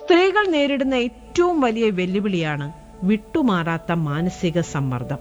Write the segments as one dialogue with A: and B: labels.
A: സ്ത്രീകൾ നേരിടുന്ന ഏറ്റവും വലിയ വെല്ലുവിളിയാണ് വിട്ടുമാറാത്ത മാനസിക സമ്മർദ്ദം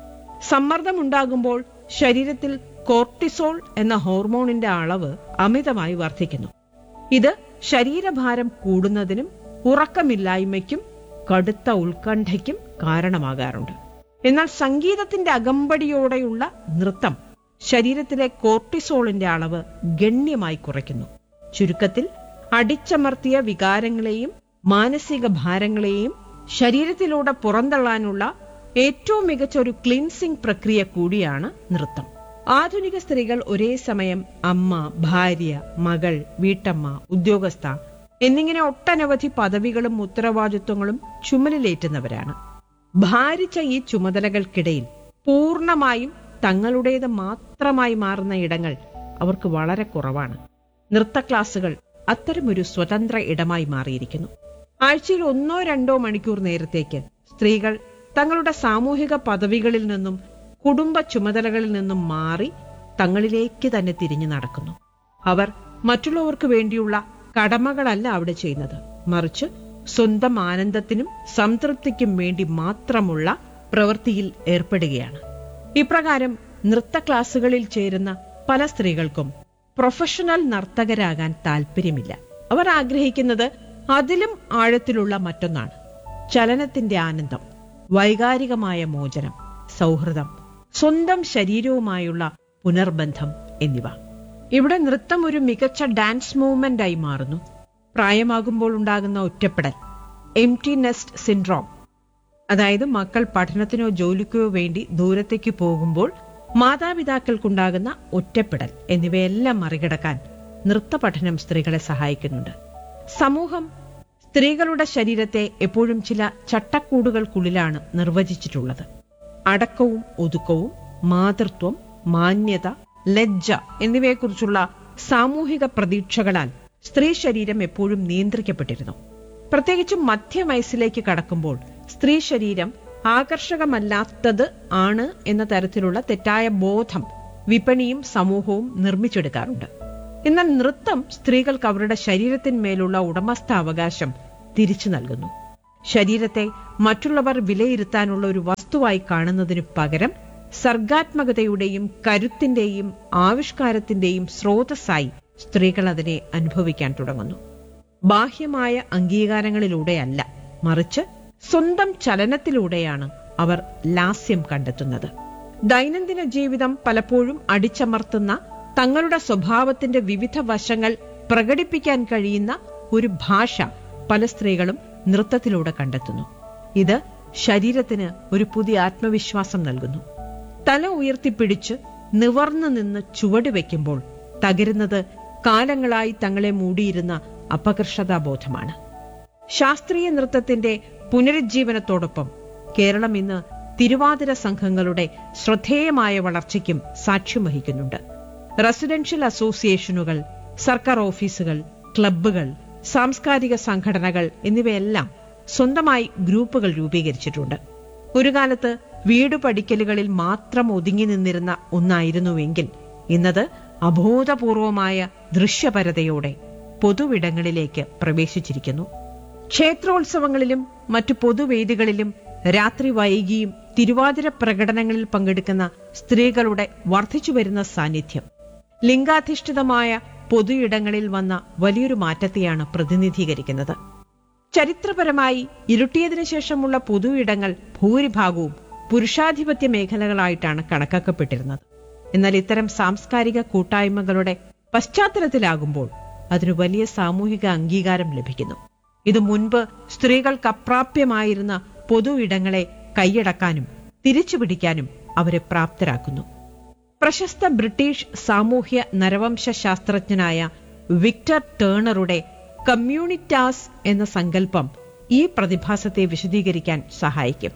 A: സമ്മർദ്ദമുണ്ടാകുമ്പോൾ ശരീരത്തിൽ കോർട്ടിസോൾ എന്ന ഹോർമോണിന്റെ അളവ് അമിതമായി വർദ്ധിക്കുന്നു ഇത് ശരീരഭാരം കൂടുന്നതിനും ഉറക്കമില്ലായ്മയ്ക്കും കടുത്ത ഉത്കണ്ഠയ്ക്കും കാരണമാകാറുണ്ട് എന്നാൽ സംഗീതത്തിന്റെ അകമ്പടിയോടെയുള്ള നൃത്തം ശരീരത്തിലെ കോർട്ടിസോളിന്റെ അളവ് ഗണ്യമായി കുറയ്ക്കുന്നു ചുരുക്കത്തിൽ അടിച്ചമർത്തിയ വികാരങ്ങളെയും മാനസിക ഭാരങ്ങളെയും ശരീരത്തിലൂടെ പുറന്തള്ളാനുള്ള ഏറ്റവും മികച്ച ഒരു ക്ലിൻസിംഗ് പ്രക്രിയ കൂടിയാണ് നൃത്തം ആധുനിക സ്ത്രീകൾ ഒരേ സമയം അമ്മ ഭാര്യ മകൾ വീട്ടമ്മ ഉദ്യോഗസ്ഥ എന്നിങ്ങനെ ഒട്ടനവധി പദവികളും ഉത്തരവാദിത്വങ്ങളും ചുമലിലേറ്റുന്നവരാണ് ഭാരിച്ച ഈ ചുമതലകൾക്കിടയിൽ പൂർണ്ണമായും തങ്ങളുടേത് മാത്രമായി മാറുന്ന ഇടങ്ങൾ അവർക്ക് വളരെ കുറവാണ് നൃത്ത ക്ലാസുകൾ അത്തരമൊരു സ്വതന്ത്ര ഇടമായി മാറിയിരിക്കുന്നു ആഴ്ചയിൽ ഒന്നോ രണ്ടോ മണിക്കൂർ നേരത്തേക്ക് സ്ത്രീകൾ തങ്ങളുടെ സാമൂഹിക പദവികളിൽ നിന്നും കുടുംബ ചുമതലകളിൽ നിന്നും മാറി തങ്ങളിലേക്ക് തന്നെ തിരിഞ്ഞു നടക്കുന്നു അവർ മറ്റുള്ളവർക്ക് വേണ്ടിയുള്ള കടമകളല്ല അവിടെ ചെയ്യുന്നത് മറിച്ച് സ്വന്തം ആനന്ദത്തിനും സംതൃപ്തിക്കും വേണ്ടി മാത്രമുള്ള പ്രവൃത്തിയിൽ ഏർപ്പെടുകയാണ് ഇപ്രകാരം നൃത്ത ക്ലാസുകളിൽ ചേരുന്ന പല സ്ത്രീകൾക്കും പ്രൊഫഷണൽ നർത്തകരാകാൻ താല്പര്യമില്ല അവർ ആഗ്രഹിക്കുന്നത് അതിലും ആഴത്തിലുള്ള മറ്റൊന്നാണ് ചലനത്തിന്റെ ആനന്ദം വൈകാരികമായ മോചനം സൗഹൃദം സ്വന്തം ശരീരവുമായുള്ള പുനർബന്ധം എന്നിവ ഇവിടെ നൃത്തം ഒരു മികച്ച ഡാൻസ് മൂവ്മെന്റായി മാറുന്നു പ്രായമാകുമ്പോൾ ഉണ്ടാകുന്ന ഒറ്റപ്പെടൽ എം ടി നെസ്റ്റ് സിൻഡ്രോം അതായത് മക്കൾ പഠനത്തിനോ ജോലിക്കോ വേണ്ടി ദൂരത്തേക്ക് പോകുമ്പോൾ മാതാപിതാക്കൾക്കുണ്ടാകുന്ന ഒറ്റപ്പെടൽ എന്നിവയെല്ലാം മറികടക്കാൻ നൃത്ത പഠനം സ്ത്രീകളെ സഹായിക്കുന്നുണ്ട് സമൂഹം സ്ത്രീകളുടെ ശരീരത്തെ എപ്പോഴും ചില ചട്ടക്കൂടുകൾക്കുള്ളിലാണ് നിർവചിച്ചിട്ടുള്ളത് അടക്കവും ഒതുക്കവും മാതൃത്വം മാന്യത ലജ്ജ എന്നിവയെക്കുറിച്ചുള്ള സാമൂഹിക പ്രതീക്ഷകളാൽ സ്ത്രീ ശരീരം എപ്പോഴും നിയന്ത്രിക്കപ്പെട്ടിരുന്നു പ്രത്യേകിച്ചും മധ്യവയസ്സിലേക്ക് കടക്കുമ്പോൾ സ്ത്രീ ശരീരം ആകർഷകമല്ലാത്തത് ആണ് എന്ന തരത്തിലുള്ള തെറ്റായ ബോധം വിപണിയും സമൂഹവും നിർമ്മിച്ചെടുക്കാറുണ്ട് എന്നാൽ നൃത്തം സ്ത്രീകൾക്ക് അവരുടെ ശരീരത്തിന്മേലുള്ള ഉടമസ്ഥാവകാശം തിരിച്ചു നൽകുന്നു ശരീരത്തെ മറ്റുള്ളവർ വിലയിരുത്താനുള്ള ഒരു വസ്തുവായി കാണുന്നതിനു പകരം സർഗാത്മകതയുടെയും കരുത്തിന്റെയും ആവിഷ്കാരത്തിന്റെയും സ്രോതസ്സായി സ്ത്രീകൾ അതിനെ അനുഭവിക്കാൻ തുടങ്ങുന്നു ബാഹ്യമായ അംഗീകാരങ്ങളിലൂടെയല്ല മറിച്ച് സ്വന്തം ചലനത്തിലൂടെയാണ് അവർ ലാസ്യം കണ്ടെത്തുന്നത് ദൈനംദിന ജീവിതം പലപ്പോഴും അടിച്ചമർത്തുന്ന തങ്ങളുടെ സ്വഭാവത്തിന്റെ വിവിധ വശങ്ങൾ പ്രകടിപ്പിക്കാൻ കഴിയുന്ന ഒരു ഭാഷ പല സ്ത്രീകളും നൃത്തത്തിലൂടെ കണ്ടെത്തുന്നു ഇത് ശരീരത്തിന് ഒരു പുതിയ ആത്മവിശ്വാസം നൽകുന്നു തല ഉയർത്തിപ്പിടിച്ച് നിവർന്നു നിന്ന് ചുവട് വയ്ക്കുമ്പോൾ തകരുന്നത് കാലങ്ങളായി തങ്ങളെ മൂടിയിരുന്ന അപകർഷതാബോധമാണ് ശാസ്ത്രീയ നൃത്തത്തിന്റെ പുനരുജ്ജീവനത്തോടൊപ്പം കേരളം ഇന്ന് തിരുവാതിര സംഘങ്ങളുടെ ശ്രദ്ധേയമായ വളർച്ചയ്ക്കും സാക്ഷ്യം വഹിക്കുന്നുണ്ട് റെസിഡൻഷ്യൽ അസോസിയേഷനുകൾ സർക്കാർ ഓഫീസുകൾ ക്ലബ്ബുകൾ സാംസ്കാരിക സംഘടനകൾ എന്നിവയെല്ലാം സ്വന്തമായി ഗ്രൂപ്പുകൾ രൂപീകരിച്ചിട്ടുണ്ട് ഒരു കാലത്ത് വീടു പഠിക്കലുകളിൽ മാത്രം ഒതുങ്ങി നിന്നിരുന്ന ഒന്നായിരുന്നുവെങ്കിൽ ഇന്നത് അബോധപൂർവമായ ദൃശ്യപരതയോടെ പൊതുവിടങ്ങളിലേക്ക് പ്രവേശിച്ചിരിക്കുന്നു ക്ഷേത്രോത്സവങ്ങളിലും മറ്റു പൊതുവേദികളിലും രാത്രി വൈകിയും തിരുവാതിര പ്രകടനങ്ങളിൽ പങ്കെടുക്കുന്ന സ്ത്രീകളുടെ വർദ്ധിച്ചുവരുന്ന സാന്നിധ്യം ലിംഗാധിഷ്ഠിതമായ പൊതുയിടങ്ങളിൽ വന്ന വലിയൊരു മാറ്റത്തെയാണ് പ്രതിനിധീകരിക്കുന്നത് ചരിത്രപരമായി ഇരുട്ടിയതിനു ശേഷമുള്ള പൊതു ഇടങ്ങൾ ഭൂരിഭാഗവും പുരുഷാധിപത്യ മേഖലകളായിട്ടാണ് കണക്കാക്കപ്പെട്ടിരുന്നത് എന്നാൽ ഇത്തരം സാംസ്കാരിക കൂട്ടായ്മകളുടെ പശ്ചാത്തലത്തിലാകുമ്പോൾ അതിന് വലിയ സാമൂഹിക അംഗീകാരം ലഭിക്കുന്നു ഇത് മുൻപ് സ്ത്രീകൾക്ക് അപ്രാപ്യമായിരുന്ന പൊതു ഇടങ്ങളെ കൈയടക്കാനും തിരിച്ചുപിടിക്കാനും അവരെ പ്രാപ്തരാക്കുന്നു പ്രശസ്ത ബ്രിട്ടീഷ് സാമൂഹ്യ നരവംശ ശാസ്ത്രജ്ഞനായ വിക്ടർ ടേണറുടെ കമ്മ്യൂണിറ്റാസ് എന്ന സങ്കല്പം ഈ പ്രതിഭാസത്തെ വിശദീകരിക്കാൻ സഹായിക്കും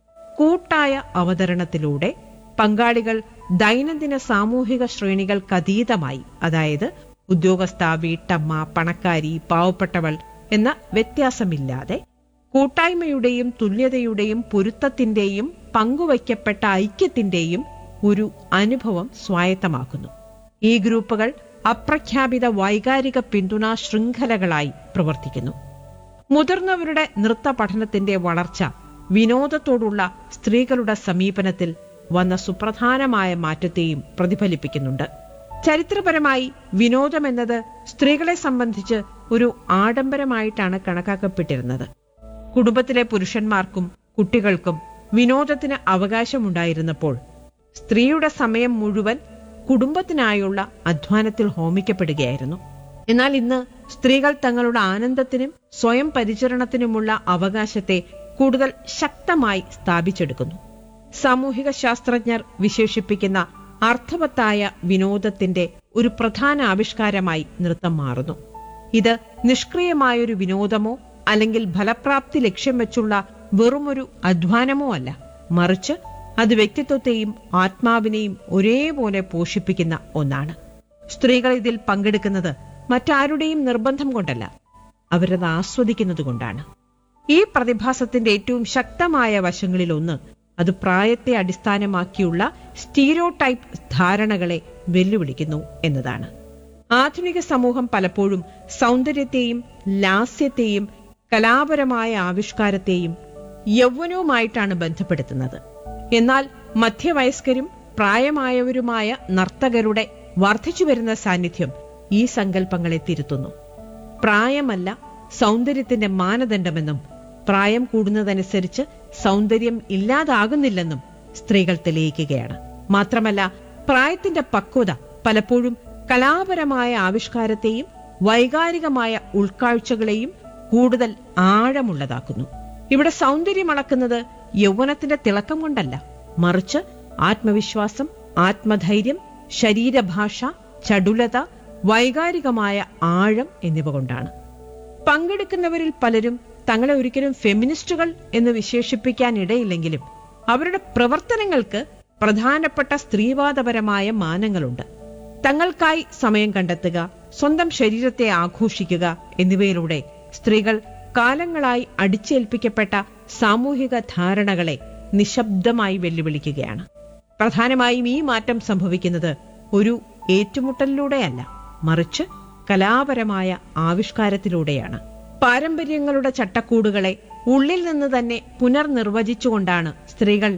A: കൂട്ടായ അവതരണത്തിലൂടെ പങ്കാളികൾ ദൈനംദിന സാമൂഹിക ശ്രേണികൾക്കതീതമായി അതായത് ഉദ്യോഗസ്ഥ വീട്ടമ്മ പണക്കാരി പാവപ്പെട്ടവൾ എന്ന വ്യത്യാസമില്ലാതെ കൂട്ടായ്മയുടെയും തുല്യതയുടെയും പൊരുത്തത്തിന്റെയും പങ്കുവയ്ക്കപ്പെട്ട ഐക്യത്തിന്റെയും ഒരു അനുഭവം സ്വായത്തമാക്കുന്നു ഈ ഗ്രൂപ്പുകൾ അപ്രഖ്യാപിത വൈകാരിക പിന്തുണാ ശൃംഖലകളായി പ്രവർത്തിക്കുന്നു മുതിർന്നവരുടെ നൃത്ത പഠനത്തിന്റെ വളർച്ച വിനോദത്തോടുള്ള സ്ത്രീകളുടെ സമീപനത്തിൽ വന്ന സുപ്രധാനമായ മാറ്റത്തെയും പ്രതിഫലിപ്പിക്കുന്നുണ്ട് ചരിത്രപരമായി വിനോദം എന്നത് സ്ത്രീകളെ സംബന്ധിച്ച് ഒരു ആഡംബരമായിട്ടാണ് കണക്കാക്കപ്പെട്ടിരുന്നത് കുടുംബത്തിലെ പുരുഷന്മാർക്കും കുട്ടികൾക്കും വിനോദത്തിന് അവകാശമുണ്ടായിരുന്നപ്പോൾ സ്ത്രീയുടെ സമയം മുഴുവൻ കുടുംബത്തിനായുള്ള അധ്വാനത്തിൽ ഹോമിക്കപ്പെടുകയായിരുന്നു എന്നാൽ ഇന്ന് സ്ത്രീകൾ തങ്ങളുടെ ആനന്ദത്തിനും സ്വയം പരിചരണത്തിനുമുള്ള അവകാശത്തെ കൂടുതൽ ശക്തമായി സ്ഥാപിച്ചെടുക്കുന്നു സാമൂഹിക ശാസ്ത്രജ്ഞർ വിശേഷിപ്പിക്കുന്ന അർത്ഥവത്തായ വിനോദത്തിന്റെ ഒരു പ്രധാന ആവിഷ്കാരമായി നൃത്തം മാറുന്നു ഇത് നിഷ്ക്രിയമായൊരു വിനോദമോ അല്ലെങ്കിൽ ഫലപ്രാപ്തി ലക്ഷ്യം വെച്ചുള്ള വെറുമൊരു അധ്വാനമോ അല്ല മറിച്ച് അത് വ്യക്തിത്വത്തെയും ആത്മാവിനെയും ഒരേപോലെ പോഷിപ്പിക്കുന്ന ഒന്നാണ് സ്ത്രീകൾ ഇതിൽ പങ്കെടുക്കുന്നത് മറ്റാരുടെയും നിർബന്ധം കൊണ്ടല്ല അവരത് ആസ്വദിക്കുന്നത് കൊണ്ടാണ് ഈ പ്രതിഭാസത്തിന്റെ ഏറ്റവും ശക്തമായ വശങ്ങളിലൊന്ന് അത് പ്രായത്തെ അടിസ്ഥാനമാക്കിയുള്ള സ്റ്റീരിയോ ടൈപ്പ് ധാരണകളെ വെല്ലുവിളിക്കുന്നു എന്നതാണ് ആധുനിക സമൂഹം പലപ്പോഴും സൗന്ദര്യത്തെയും ലാസ്യത്തെയും കലാപരമായ ആവിഷ്കാരത്തെയും യൗവനവുമായിട്ടാണ് ബന്ധപ്പെടുത്തുന്നത് എന്നാൽ മധ്യവയസ്കരും പ്രായമായവരുമായ നർത്തകരുടെ വർദ്ധിച്ചുവരുന്ന സാന്നിധ്യം ഈ സങ്കല്പങ്ങളെ തിരുത്തുന്നു പ്രായമല്ല സൗന്ദര്യത്തിന്റെ മാനദണ്ഡമെന്നും പ്രായം കൂടുന്നതനുസരിച്ച് സൗന്ദര്യം ഇല്ലാതാകുന്നില്ലെന്നും സ്ത്രീകൾ തെളിയിക്കുകയാണ് മാത്രമല്ല പ്രായത്തിന്റെ പക്വത പലപ്പോഴും കലാപരമായ ആവിഷ്കാരത്തെയും വൈകാരികമായ ഉൾക്കാഴ്ചകളെയും കൂടുതൽ ആഴമുള്ളതാക്കുന്നു ഇവിടെ സൗന്ദര്യം അളക്കുന്നത് യൗവനത്തിന്റെ തിളക്കം കൊണ്ടല്ല മറിച്ച് ആത്മവിശ്വാസം ആത്മധൈര്യം ശരീരഭാഷ ചടുലത വൈകാരികമായ ആഴം എന്നിവ കൊണ്ടാണ് പങ്കെടുക്കുന്നവരിൽ പലരും തങ്ങളെ ഒരിക്കലും ഫെമിനിസ്റ്റുകൾ എന്ന് വിശേഷിപ്പിക്കാൻ ഇടയില്ലെങ്കിലും അവരുടെ പ്രവർത്തനങ്ങൾക്ക് പ്രധാനപ്പെട്ട സ്ത്രീവാദപരമായ മാനങ്ങളുണ്ട് തങ്ങൾക്കായി സമയം കണ്ടെത്തുക സ്വന്തം ശരീരത്തെ ആഘോഷിക്കുക എന്നിവയിലൂടെ സ്ത്രീകൾ കാലങ്ങളായി അടിച്ചേൽപ്പിക്കപ്പെട്ട സാമൂഹിക ധാരണകളെ നിശബ്ദമായി വെല്ലുവിളിക്കുകയാണ് പ്രധാനമായും ഈ മാറ്റം സംഭവിക്കുന്നത് ഒരു ഏറ്റുമുട്ടലിലൂടെയല്ല മറിച്ച് കലാപരമായ ആവിഷ്കാരത്തിലൂടെയാണ് പാരമ്പര്യങ്ങളുടെ ചട്ടക്കൂടുകളെ ഉള്ളിൽ നിന്ന് തന്നെ പുനർനിർവചിച്ചുകൊണ്ടാണ് സ്ത്രീകൾ